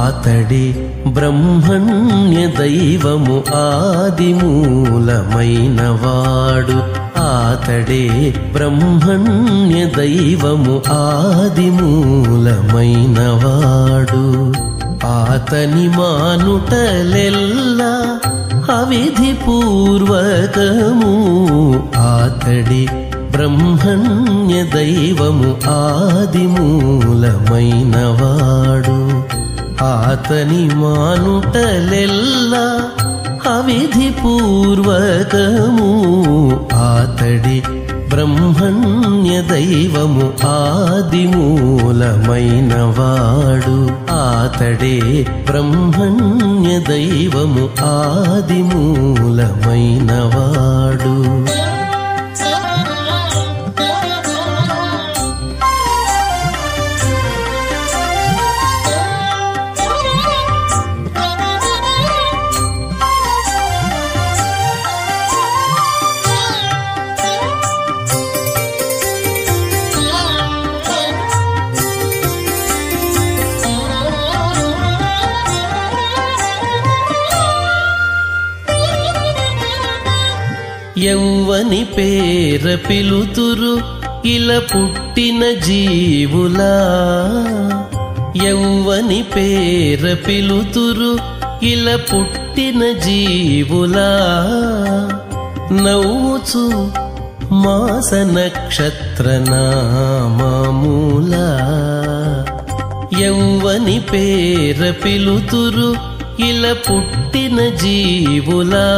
ఆతడి బ్రహ్మణ్య దైవము ఆదిమూలమైన వాడు ఆతడే బ్రహ్మణ్య దైవము ఆదిమూలమైన వాడు ఆతని మానుటలెల్లా అవిధి పూర్వకము ఆతడి బ్రహ్మణ్య దైవము ఆదిమూలమైన వాడు ఆతని మానుటలెల్లా అవిధి పూర్వకము ఆతడి బ్రహ్మణ్య దైవము ఆదిమూలమైన వాడు ఆతడే బ్రహ్మణ్య దైవము ఆదిమూలమైన వాడు ఎవ్వని పేర పిలుతురు ఇలా పుట్టిన జీవులా ఎవ్వని పేర పిలుతురు ఇలా పుట్టిన జీవులా నవ్వుచు మాస నక్షత్ర నామూలా ఎవ్వని పేర పిలుతురు ఇలా పుట్టిన జీవులా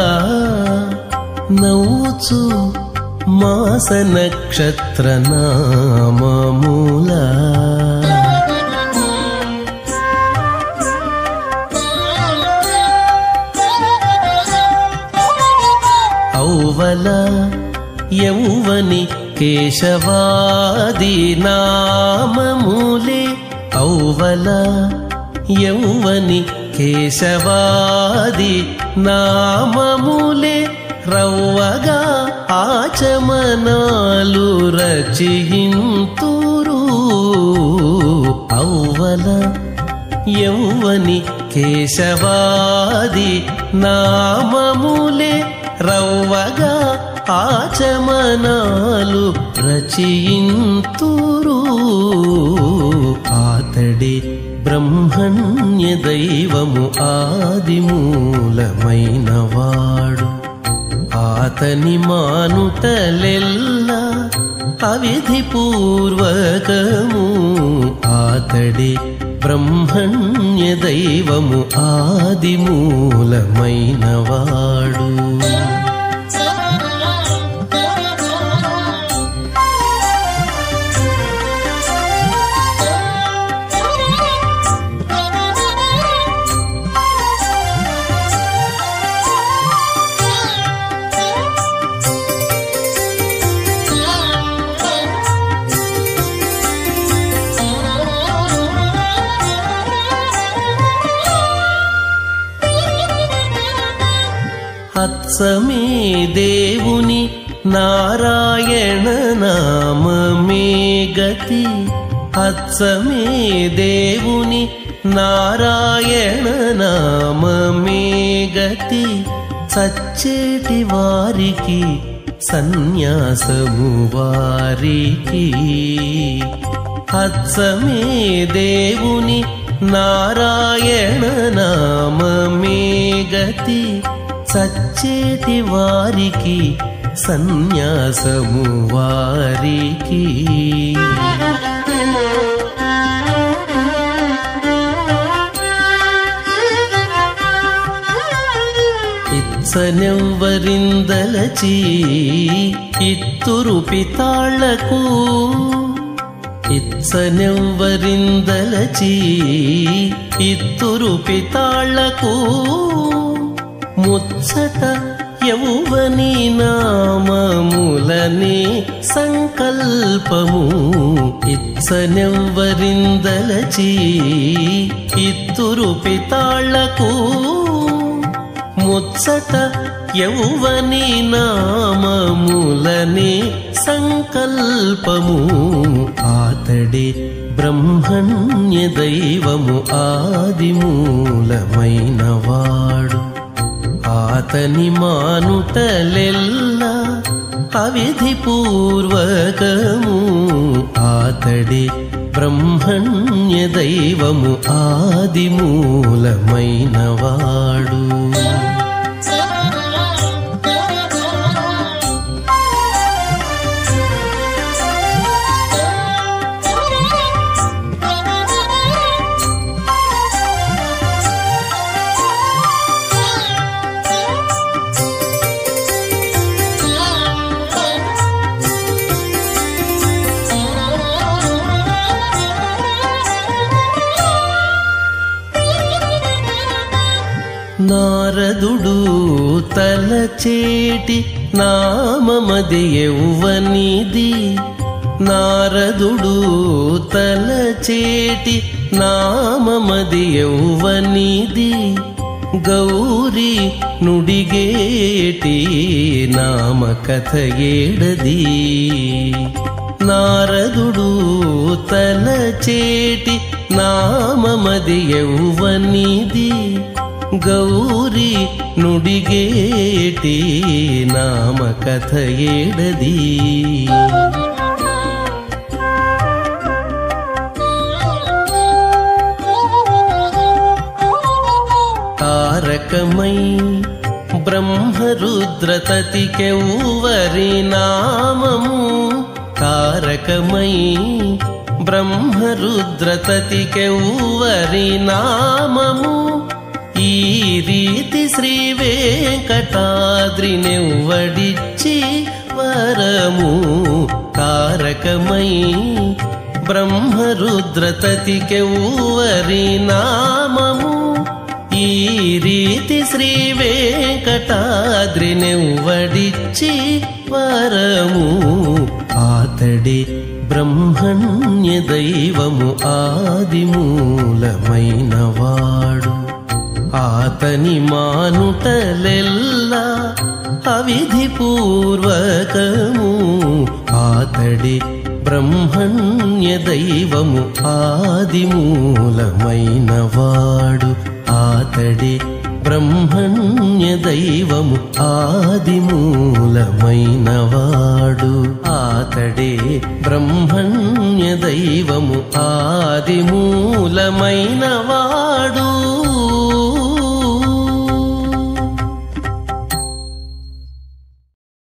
నవ్వుచు మాస నక్షత్ర నామూలా ఔవల యౌవని కేశవాది నామమూలే ఔవల యౌవని కేశవాది నామమూలే రవ్వగా ఆచమనాలు రచయింతురు ఔవల యౌవని కేశవాది నామములే రవ్వగా ఆచమనాలు రచయింతురు ఆతడి బ్రహ్మణ్య దైవము ఆదిమూలమైన వాడు ఆతని మానుటలెల్లా అవిధి పూర్వకము ఆతడి బ్రహ్మణ్య దైవము ఆదిమూలమైన వాడు అత్సమే దేవుని నారాయణ నామమే గతి అత్సమే దేవుని నారాయణ నామమే గతి సచ్చేటి వారికి సన్యాసము వారికి అత్సమే దేవుని నారాయణ నామమే గతి సచ్చేటి వారికి సన్యాసము వారికి ఇచ్చనెవ్వరిందలచి ఇత్తురు పితాళ్లకు ఇచ్చనెవ్వరిందలచి ఇత్తురు పితాళ్లకు ముచ్చట యౌవని నామములనే సంకల్పము ఇచ్చనెవ్వరిందలచి ఇత్తురు పితాళ్లకు ముచ్చట యౌవని నామములనే సంకల్పము ఆతడే బ్రహ్మణ్య దైవము ఆదిమూలమైనవాడు ఆతని మానుటలెల్లా అవిధి పూర్వకము ఆతడి బ్రహ్మణ్య దైవము ఆదిమూలమైనవాడు నారదుడు తలచేటి నామమది ఎవ్వనిది నారదుడు తలచేటి నామమది ఎవ్వనిది గౌరి నుడిగేటి నామ కథ ఏడది నారదుడు తలచేటి నామమది ఎవ్వనిది గౌరి నుడిగేటి నామ కథ ఏడది తారకమై బ్రహ్మరుద్రతతికెవ్వరి నామము తారకమై బ్రహ్మరుద్రతతికెవ్వరి నామము ఈ రీతి శ్రీ వెంకటాద్రినెవ్వడిచ్చి వరము తారకమై బ్రహ్మరుద్రతతికెవ్వరి నామము ఈ రీతి శ్రీ వెంకటాద్రినెవ్వడిచ్చి వరము ఆతడి బ్రహ్మణ్య దైవము ఆదిమూలమైనవాడు ఆతని మానుటలెల్లా అవిధి పూర్వకము ఆతడి బ్రహ్మణ్య దైవము ఆదిమూలమైనవాడు ఆతడి బ్రహ్మణ్య దైవము ఆదిమూలమైనవాడు ఆతడే బ్రహ్మణ్య దైవము ఆదిమూలమైనవాడు